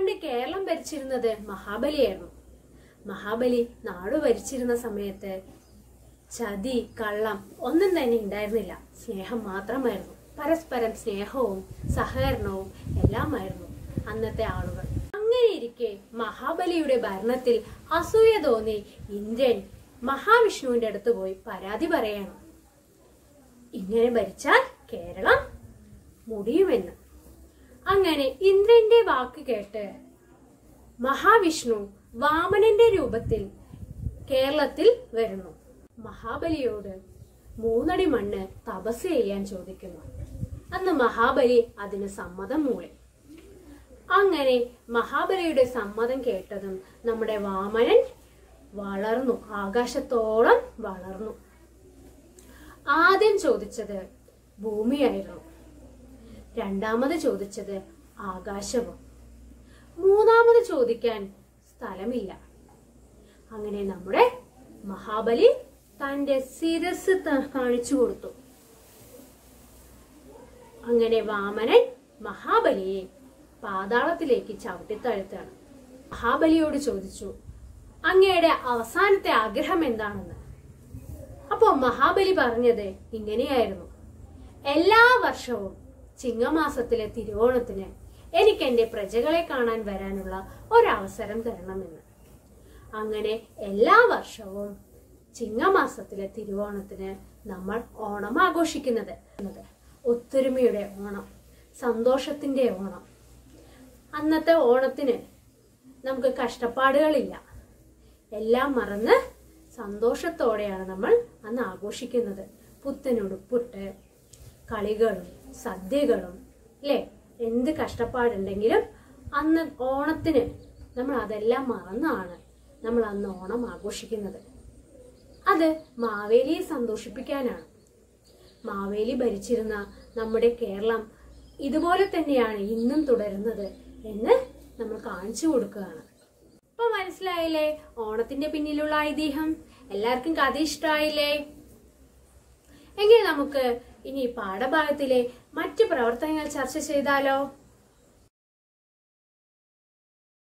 പണ്ട് കേരളം ഭരിച്ചിരുന്നത് മഹാബലിയായിരുന്നു മഹാബലി നാട് ഭരിച്ചിരുന്ന സമയത്ത് ചതി കള്ളം ഒന്നും തന്നെ ഉണ്ടായിരുന്നില്ല സ്നേഹം മാത്രമായിരുന്നു പരസ്പരം സ്നേഹവും സഹകരണവും എല്ലാമായിരുന്നു അന്നത്തെ ആളുകൾ അങ്ങനെയിരിക്കെ മഹാബലിയുടെ ഭരണത്തിൽ അസൂയ തോന്നി ഇന്ദ്രൻ മഹാവിഷ്ണുവിന്റെ അടുത്ത് പോയി പരാതി പറയണം ഇങ്ങനെ ഭരിച്ചാൽ കേരളം മുടിയുമെന്ന് അങ്ങനെ ഇന്ദ്രന്റെ വാക്ക് കേട്ട് മഹാവിഷ്ണു വാമനന്റെ രൂപത്തിൽ കേരളത്തിൽ വരുന്നു മഹാബലിയോട് മൂന്നടി മണ്ണ് തപസ് ചെയ്യാൻ ചോദിക്കുന്നു അന്ന് മഹാബലി അതിന് സമ്മതം മൂളി അങ്ങനെ മഹാബലിയുടെ സമ്മതം കേട്ടതും നമ്മുടെ വാമനൻ വളർന്നു ആകാശത്തോളം വളർന്നു ആദ്യം ചോദിച്ചത് ഭൂമിയായിരുന്നു രണ്ടാമത് ചോദിച്ചത് ആകാശവും മൂന്നാമത് ചോദിക്കാൻ സ്ഥലമില്ല അങ്ങനെ നമ്മുടെ മഹാബലി തന്റെ ശിരസ് ത- കാണിച്ചു കൊടുത്തു അങ്ങനെ വാമനൻ മഹാബലിയെ പാതാളത്തിലേക്ക് ചവിട്ടിത്തഴുത്താണ് മഹാബലിയോട് ചോദിച്ചു അങ്ങയുടെ അവസാനത്തെ ആഗ്രഹം എന്താണെന്ന് അപ്പോ മഹാബലി പറഞ്ഞത് ഇങ്ങനെയായിരുന്നു എല്ലാ വർഷവും ചിങ്ങമാസത്തിലെ തിരുവോണത്തിന് എനിക്ക് എന്റെ പ്രജകളെ കാണാൻ വരാനുള്ള ഒരവസരം തരണമെന്ന് അങ്ങനെ എല്ലാ വർഷവും ചിങ്ങമാസത്തിലെ തിരുവോണത്തിന് നമ്മൾ ഓണം ആഘോഷിക്കുന്നത് എന്നത് ഒത്തൊരുമയുടെ ഓണം സന്തോഷത്തിന്റെ ഓണം അന്നത്തെ ഓണത്തിന് നമുക്ക് കഷ്ടപ്പാടുകളില്ല എല്ലാം മറന്ന് സന്തോഷത്തോടെയാണ് നമ്മൾ അന്ന് ആഘോഷിക്കുന്നത് പുത്തനുടുപ്പിട്ട് കളികളും സദ്യകളും അല്ലേ എന്ത് കഷ്ടപ്പാടുണ്ടെങ്കിലും അന്ന് ഓണത്തിന് നമ്മൾ അതെല്ലാം മറന്നാണ് നമ്മൾ അന്ന് ഓണം ആഘോഷിക്കുന്നത് അത് മാവേലിയെ സന്തോഷിപ്പിക്കാനാണ് മാവേലി ഭരിച്ചിരുന്ന നമ്മുടെ കേരളം ഇതുപോലെ തന്നെയാണ് ഇന്നും തുടരുന്നത് എന്ന് നമ്മൾ കാണിച്ചു കൊടുക്കുകയാണ് ഇപ്പൊ മനസ്സിലായില്ലേ ഓണത്തിന്റെ പിന്നിലുള്ള ഐതിഹ്യം എല്ലാവർക്കും കഥ ഇഷ്ടമായില്ലേ എങ്കിൽ നമുക്ക് ഇനി പാഠഭാഗത്തിലെ മറ്റ് പ്രവർത്തനങ്ങൾ ചർച്ച ചെയ്താലോ